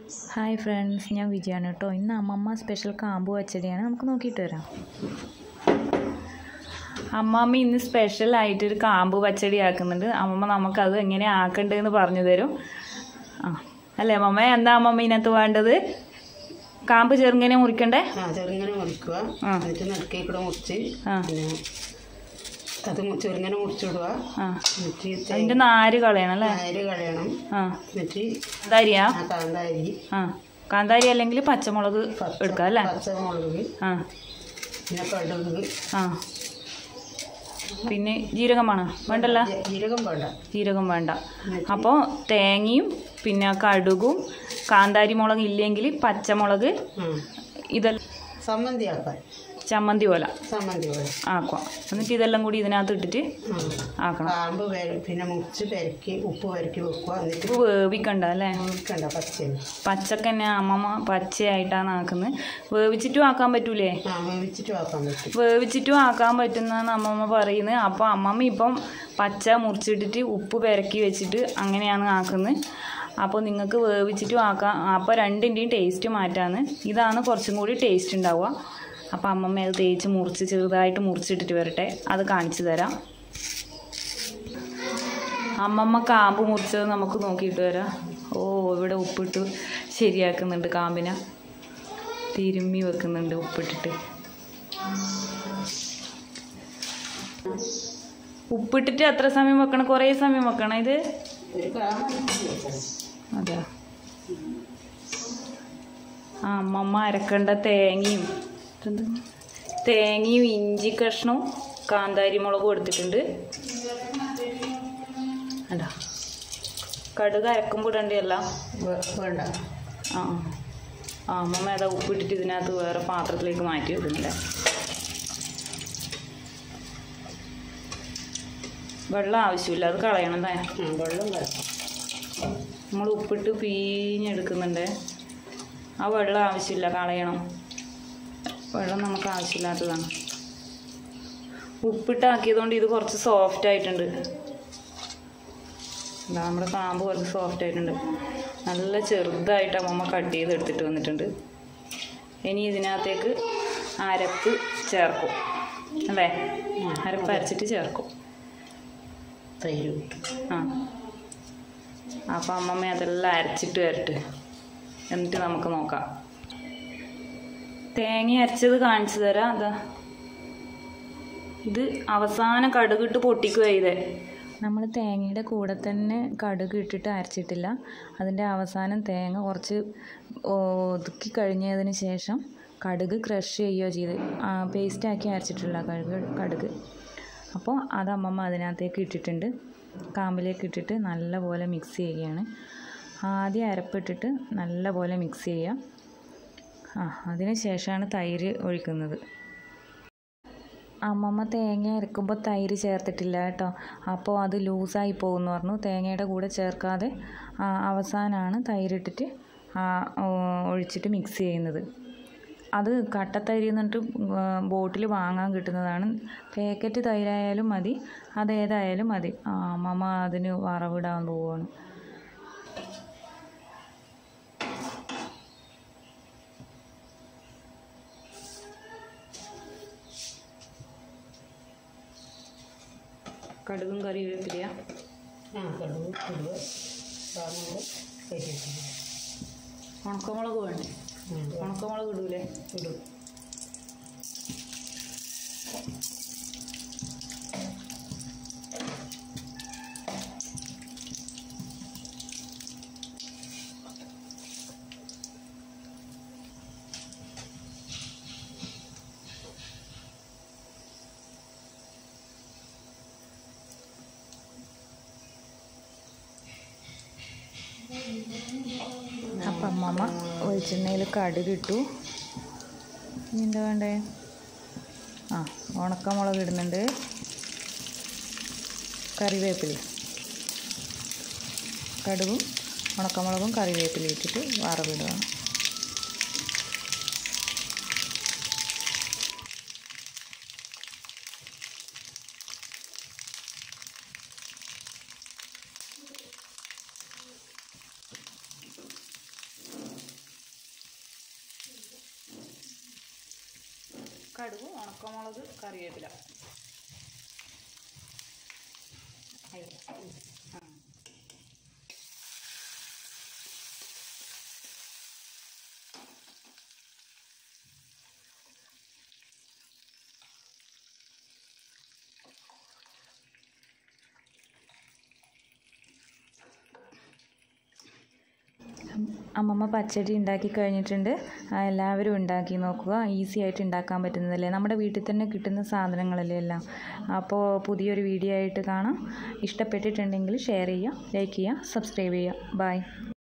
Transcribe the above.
Hi friends ഞാൻ വിജയാണ് കേട്ടോ ഇന്ന് അമ്മമ്മ സ്പെഷ്യൽ കാമ്പു പച്ചടിയാണ് നമുക്ക് നോക്കിയിട്ട് വരാം അമ്മമ്മ ഇന്ന് സ്പെഷ്യൽ ആയിട്ടൊരു കാമ്പു പച്ചടി ആക്കുന്നുണ്ട് അമ്മമ്മ നമുക്കത് എങ്ങനെ ആക്കണ്ടെന്ന് പറഞ്ഞു തരും ആ അല്ലേ അമ്മമ്മ എന്താ അമ്മമ്മ ഇതിനകത്ത് വേണ്ടത് കാമ്പ് ചെറുങ്ങനെ മുറിക്കണ്ടേ ആ ചെറുങ്ങനെ മുറിക്കുക ആ. എന്നിട്ട് നടുക്കേ കൂടെ മുറിച്ച് ആ പിന്നെ അത് മു- ചെറുങ്ങനെ മുറിച്ചിടുക ആ എന്നിട്ട് അതിൻ്റെ നാര് കളയണം അല്ലേ നായര് കളയണം ആ എന്നിട്ട് കാന്താരിയാ ആ കാന്താരി ആ കാന്താരി അല്ലെങ്കിൽ പച്ചമുളക് പച്ച- എടുക്കാം അല്ലേ പച്ചമുളക് ആ പിന്നെ കടുക് ആ പിന്നെ ജീരകമാണോ വേണ്ടല്ലോ ജ- ജീരകം വേണ്ട ജീരകം വേണ്ട എന്നിട്ട് അപ്പോൾ തേങ്ങയും പിന്നെ കടുകും കാന്താരി മുളക് ഇല്ലെങ്കിൽ പച്ചമുളക് ആ. ഇതെല്ലാം സമ്മന്തി ആക്കാൻ ചമ്മന്തി പോലെ സമ്മന്തി പോലെ ആക്കുക എന്നിട്ട് ഇതെല്ലാം കൂടി ഇതിനകത്ത് ഇട്ടിട്ട് ആ. ആക്കണം കാമ്പ് പെര- പിന്നെ മുറിച്ച് പെരക്കി ഉപ്പ് പെരക്കി വെക്കുക എന്നിട്ട് ഇത് വേവിക്കണ്ട അല്ലേ മുറിക്കണ്ട പച്ചരി പച്ചക്ക് തന്നെ അമ്മമ്മ പച്ചയായിട്ടാണ് ആക്കുന്നത് വേവിച്ചിട്ടും ആക്കാൻ പറ്റൂലേ ആ വേവിച്ചിട്ട് ആക്കാൻ പറ്റും വേവിച്ചിട്ടും ആക്കാൻ പറ്റുന്നതാണ് അമ്മമ്മ പറയുന്നത് അപ്പോൾ അമ്മമ്മ ഇപ്പം പച്ച മുറിച്ചിട്ടിട്ട് ഉപ്പ് പെരക്കി വെച്ചിട്ട് അങ്ങനെയാണ് ആക്കുന്നത് അപ്പോൾ നിങ്ങൾക്ക് വേവിച്ചിട്ടും ആക്കാം അപ്പോൾ രണ്ടിൻ്റെയും ടേസ്റ്റ് മാറ്റാന്ന് ഇതാണ് കുറച്ചും കൂടി ടേസ്റ്റ് ഉണ്ടാവുക അപ്പോൾ അമ്മമ്മ അത് തേച്ച് മുറിച്ച് ചെറുതായിട്ട് മുറിച്ചിട്ടിട്ട് വരട്ടെ അത് കാണിച്ചു തരാം അമ്മമ്മ കാമ്പ് മുറിച്ചത് നമുക്ക് നോക്കിയിട്ട് വരാം ഓ ഇവിടെ ഉപ്പിട്ട് ശരിയാക്കുന്നുണ്ട് കാമ്പിനെ തിരുമ്മി വെക്കുന്നുണ്ട് ഉപ്പിട്ടിട്ട് ഉപ്പിട്ടിട്ട് എത്ര സമയം വെക്കണം കുറേ സമയം വെക്കണം ഇത് ഒരു കാമ്പ് വെക്കണം. അതെ ആ അമ്മമ്മ അരക്കേണ്ട തേങ്ങയും ഇതെന്ത്? തേങ്ങയും ഇഞ്ചി കഷ്ണവും കാന്താരി മുളകും എടുത്തിട്ടുണ്ട് അല്ല കടുക് അരക്കുമ്പോൾ ഇടണ്ടല്ല വേ- വേണ്ട ആ ആ. ആ അമ്മമ്മ ഏതാ ഉപ്പിട്ടിട്ട് ഇതിനകത്ത് വേറെ പാത്രത്തിലേക്ക് മാറ്റി വെക്കുന്നില്ല വെള്ളം ആവശ്യമില്ല അത് കളയണം താ ആ, വെള്ളം വേണം നമ്മൾ ഉപ്പിട്ട് പീഞ്ഞെടുക്കുന്നുണ്ട് ആ വെള്ളം ആവശ്യമില്ല കളയണം വെള്ളം നമുക്ക് ആവശ്യമില്ലാത്തതാണ് ഉപ്പിട്ടാക്കിയതുകൊണ്ട് ഇത് കുറച്ച് സോഫ്റ്റ് ആയിട്ടുണ്ട് ഇതാ നമ്മുടെ കാമ്പ് കുറച്ച് സോഫ്റ്റ് ആയിട്ടുണ്ട് നല്ല ചെറുതായിട്ട് അമ്മമ്മ കട്ട് ചെയ്ത് എടുത്തിട്ട് വന്നിട്ടുണ്ട് ഇനി ഇതിനകത്തേക്ക് അരപ്പ് ചേർക്കും അല്ലേ അരപ്പ് അരച്ചിട്ട് ചേർക്കും തൈര് കിട്ടും ആ അപ്പം അമ്മമ്മ അതെല്ലാം അരച്ചിട്ട് വരട്ടെ എന്നിട്ട് നമുക്ക് നോക്കാം തേങ്ങ അരച്ചത് കാണിച്ചു തരാം അതാ ഇത് അവസാനം കടുകിട്ട് പൊട്ടിക്കുക ചെയ്തേ നമ്മൾ തേങ്ങയുടെ കൂടെ തന്നെ കടുക് ഇട്ടിട്ട് അരച്ചിട്ടില്ല അതിൻ്റെ അവസാനം തേങ്ങ കുറച്ച് ഒതുക്കി കഴിഞ്ഞതിന് ശേഷം കടുക് ക്രഷ് ചെയ്യുകയോ ചെയ്ത് പേസ്റ്റാക്കി അരച്ചിട്ടില്ല കടുക് കടുക് അപ്പോൾ അത് അമ്മമ്മ അതിനകത്തേക്ക് ഇട്ടിട്ടുണ്ട് കാമ്പിലേക്ക് ഇട്ടിട്ട് നല്ലപോലെ മിക്സ് ചെയ്യുകയാണ് ആദ്യം അരപ്പിട്ടിട്ട് നല്ലപോലെ മിക്സ് ചെയ്യുക ആ അതിന് ശേഷമാണ് തൈര് ഒഴിക്കുന്നത് അമ്മമ്മ തേങ്ങ അരക്കുമ്പോൾ തൈര് ചേർത്തിട്ടില്ല കേട്ടോ അപ്പോൾ അത് ലൂസായി പോകുമെന്ന് പറഞ്ഞു തേങ്ങയുടെ കൂടെ ചേർക്കാതെ ആ, അവസാനമാണ് തൈരിട്ടിട്ട് ആ, ഓ, ഒഴിച്ചിട്ട് മിക്സ് ചെയ്യുന്നത് അത് കട്ടത്തൈര് എന്നിട്ട് ബോട്ടിൽ വാങ്ങാൻ കിട്ടുന്നതാണ് പാക്കറ്റ് തൈരായാലും മതി അതേതായാലും മതി ആ അമ്മമ്മ അതിന് വറവിടാൻ പോവുകയാണ് കടുകും കറിവേപ്പിലയാ ആ കടുക് കടുക് സാധനങ്ങൾ കരിവേപ്പില ഉണക്കമുളക് വേണ്ടേ ഉം. ഉണക്കമുളക് ഇടൂലേ ഇടും അപ്പം അമ്മമ്മ വെളിച്ചെണ്ണയിൽ കടുക് ഇട്ടു ഇനി എന്താ വേണ്ടേ ആ ഉണക്കമുളക് ഇടുന്നുണ്ട് കറിവേപ്പില കടുകും ഉണക്കമുളകും കറിവേപ്പില ഇട്ടിട്ട് വറവിടുക കടുക് ഉണക്കമുളക് കറിവേപ്പില അയ്യോ. ആ അമ്മമ്മ പച്ചടി ഉണ്ടാക്കി കഴിഞ്ഞിട്ടുണ്ട് ആ, എല്ലാവരും ഉണ്ടാക്കി നോക്കുക ഈസി ആയിട്ട് ഉണ്ടാക്കാൻ പറ്റുന്നതല്ലേ നമ്മുടെ വീട്ടിൽ തന്നെ കിട്ടുന്ന സാധനങ്ങളല്ലേ എല്ലാം അപ്പോൾ പുതിയൊരു വീഡിയോ ആയിട്ട് കാണാം ഇഷ്ടപ്പെട്ടിട്ടുണ്ടെങ്കിൽ ഷെയർ ചെയ്യുക ലൈക്ക് ചെയ്യുക സബ്സ്ക്രൈബ് ചെയ്യുക ബൈ